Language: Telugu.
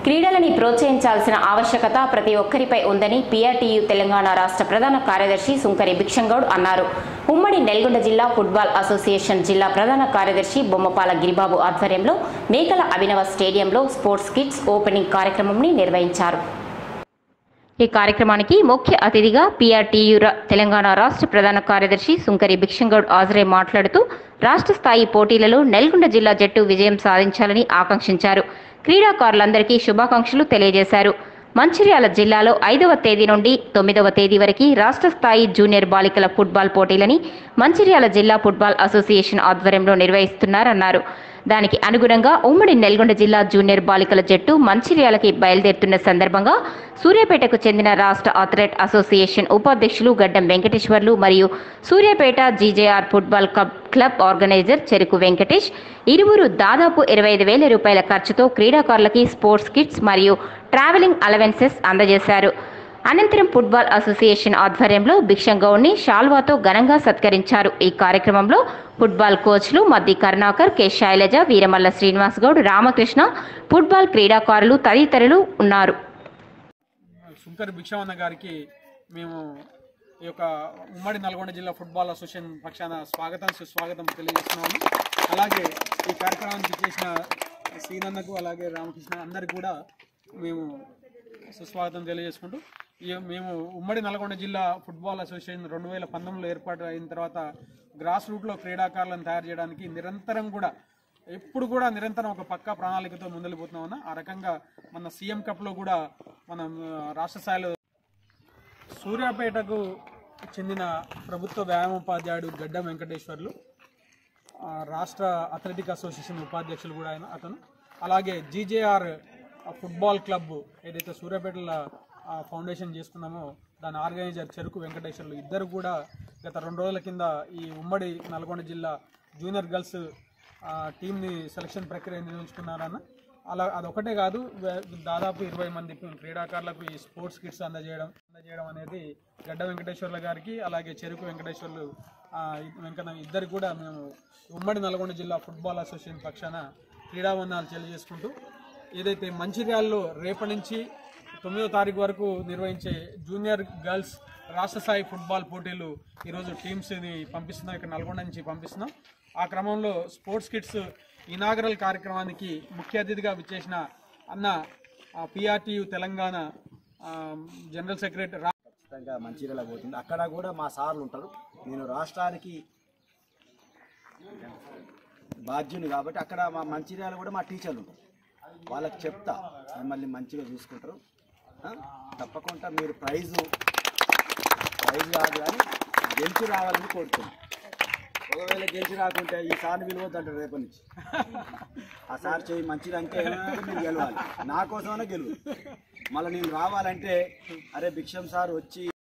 క్రీడలని ప్రోత్సహించాల్సిన ఆవశ్యకత ప్రతి ఒక్కరిపై ఉందని పిఆర్టీయు తెలంగాణ రాష్ట్ర ప్రధాన కార్యదర్శి సుంకరి భిక్షంగౌడ్ అన్నారు ఉమ్మడి నల్గొండ జిల్లా ఫుట్బాల్ అసోసియేషన్ జిల్లా ప్రధాన కార్యదర్శి బొమ్మపాల గిరిబాబు ఆధ్వర్యంలో మేకల అభినవ స్టేడియంలో స్పోర్ట్స్ కిట్స్ ఓపెనింగ్ కార్యక్రమంని నిర్వహించారు ఈ కార్యక్రమానికి ముఖ్య అతిథిగా పిఆర్టీయు రా- తెలంగాణ రాష్ట్ర ప్రధాన కార్యదర్శి సుంకరి భిక్షంగౌడ్ ఆజరే మాట్లాడుతూ రాష్ట్ర స్థాయి పోటీలలో నల్గొండ జిల్లా జట్టు విజయం సాధించాలని ఆకాంక్షించారు క్రీడాకారులందరికీ శుభాకాంక్షలు తెలియజేశారు మంచిర్యాల జిల్లాలో ఐదవ తేదీ నుండి తొమ్మిదవ తేదీ వరకు రాష్ట్ర స్థాయి జూనియర్ బాలికల ఫుట్బాల్ పోటీలని మంచిర్యాల జిల్లా ఫుట్బాల్ అసోసియేషన్ ఆధ్వర్యంలో నిర్వహిస్తున్నారన్నారు దానికి అనుగుణంగా ఉమ్మడి నల్గొండ జిల్లా జూనియర్ బాలికల జట్టు మంచిర్యాలకి బయలుదేరుతున్న సందర్భంగా సూర్యాపేటకు చెందిన రాష్ట్ర అథ్లెట్ అసోసియేషన్ ఉపాధ్యక్షులు గడ్డం వెంకటేశ్వర్లు మరియు Suryapet JGR football club club organiser Cheruku Venkatesh ఇరువురు దాదాపు ఇరవై ఐదు వేల రూపాయల ఖర్చుతో క్రీడాకారులకి స్పోర్ట్స్ కిట్స్ మరియు ట్రావెలింగ్ అలవెన్సెస్ అందజేశారు అనంతరం ఫుట్బాల్ అసోసియేషన్ ఆధ్వర్యంలో భిక్షంగౌడ్ని షాల్వాతో ఘనంగా సత్కరించారు ఈ కార్యక్రమంలో ఫుట్బాల్ కోచ్లు మద్ది కరుణాకర్ కె శైలజ వీరమల్ల శ్రీనివాస్ గౌడ్ రామకృష్ణ ఫుట్బాల్ క్రీడాకారులు తదితరులు ఉన్నారు శంకర్ భిక్షావన్న గారికి మేము ఈ యొక్క ఉమ్మడి నల్గొండ జిల్లా ఫుట్బాల్ అసోసియేషన్ పక్షాన స్వాగతం సుస్వాగతం తెలియజేస్తున్నాము అలాగే ఈ కార్యక్రమానికి చేసిన శ్రీనన్నకు అలాగే రామకృష్ణ అందరికి కూడా మేము సుస్వాగతం తెలియజేసుకుంటూ ఈ మేము ఉమ్మడి నల్గొండ జిల్లా ఫుట్బాల్ అసోసియేషన్ రెండు వేల పంతొమ్మిదిలో ఏర్పాటు అయిన తర్వాత గ్రాస్ రూట్లో క్రీడాకారులను తయారు చేయడానికి నిరంతరం కూడా ఎప్పుడు కూడా నిరంతరం ఒక పక్కా ప్రణాళికతో ముందెళ్ళిపోతున్నామన్న ఆ రకంగా మన సీఎం కప్లో కూడా మనం ఆ, రాష్ట్ర స్థాయిలో సూర్యాపేటకు చెందిన ప్రభుత్వ వ్యాయామోపాధ్యాయుడు గడ్డం వెంకటేశ్వర్లు ఆ, రాష్ట్ర అథ్లెటిక్ అసోసియేషన్ ఉపాధ్యక్షులు కూడా ఆయన అతను అలాగే జీజేఆర్ ఫుట్బాల్ క్లబ్ ఏదైతే సూర్యాపేటలో ఆ, ఫౌండేషన్ చేసుకున్నామో దాని ఆర్గనైజర్ చెరుకు వెంకటేశ్వర్లు ఇద్దరు కూడా గత రెండు రోజుల కింద ఈ ఉమ్మడి నల్గొండ జిల్లా జూనియర్ గర్ల్స్ ఆ, టీంని సెలక్షన్ ప్రక్రియ నిర్వహించుకున్నారన్న అలా అదొకటే కాదు వే- దాదాపు ఇరవై మంది క్రీడాకారులకు ఈ స్పోర్ట్స్ కిట్స్ అందజేయడం అందజేయడం అనేది గడ్డ వెంకటేశ్వర్ల గారికి అలాగే చెరుకు వెంకటేశ్వర్లు ఆ, వెంకన్న ఇద్దరు కూడా మేము ఉమ్మడి నల్గొండ జిల్లా ఫుట్బాల్ అసోసియేషన్ పక్షాన క్రీడావందనాలు తెలియజేసుకుంటూ ఏదైతే మంచిర్యాలలో రేపటి నుంచి తొమ్మిదో తారీఖు వరకు నిర్వహించే జూనియర్ గర్ల్స్ రాష్ట్ర స్థాయి ఫుట్బాల్ పోటీలు ఈరోజు టీమ్స్ని పంపిస్తున్నాం ఇక్కడ నల్గొండ నుంచి పంపిస్తున్నాం ఆ క్రమంలో స్పోర్ట్స్ కిట్స్ ఇనాగరల్ కార్యక్రమానికి ముఖ్య అతిథిగా విచ్చేసిన అన్న పిఆర్టీయు తెలంగాణ ఆ, జనరల్ సెక్రటరీ రా ఖచ్చితంగా మంచిర్యాల పోతుంది అక్కడ కూడా మా సార్లు ఉంటారు నేను రాష్ట్రానికి బాధ్యుని కాబట్టి అక్కడ మా మంచిర్యాల కూడా మా టీచర్లు ఉంటారు వాళ్ళకి చెప్తా మిమ్మల్ని మంచిగా చూసుకుంటారు ఆ? తప్పకుండా మీరు ప్రైజు ప్రైజ్ కాదు కానీ గెలిచి రావాలని కోరుతున్నాను ఒకవేళ గెలిచి రాకుంటే ఈ సార్ని విలువద్దంటారు రేపటి నుంచి ఆ సార్ చేయి మంచిదంటే మీరు గెలవాలి నా కోసమైనా గెలువు మళ్ళీ నేను రావాలంటే అరే భిక్షం సార్ వచ్చి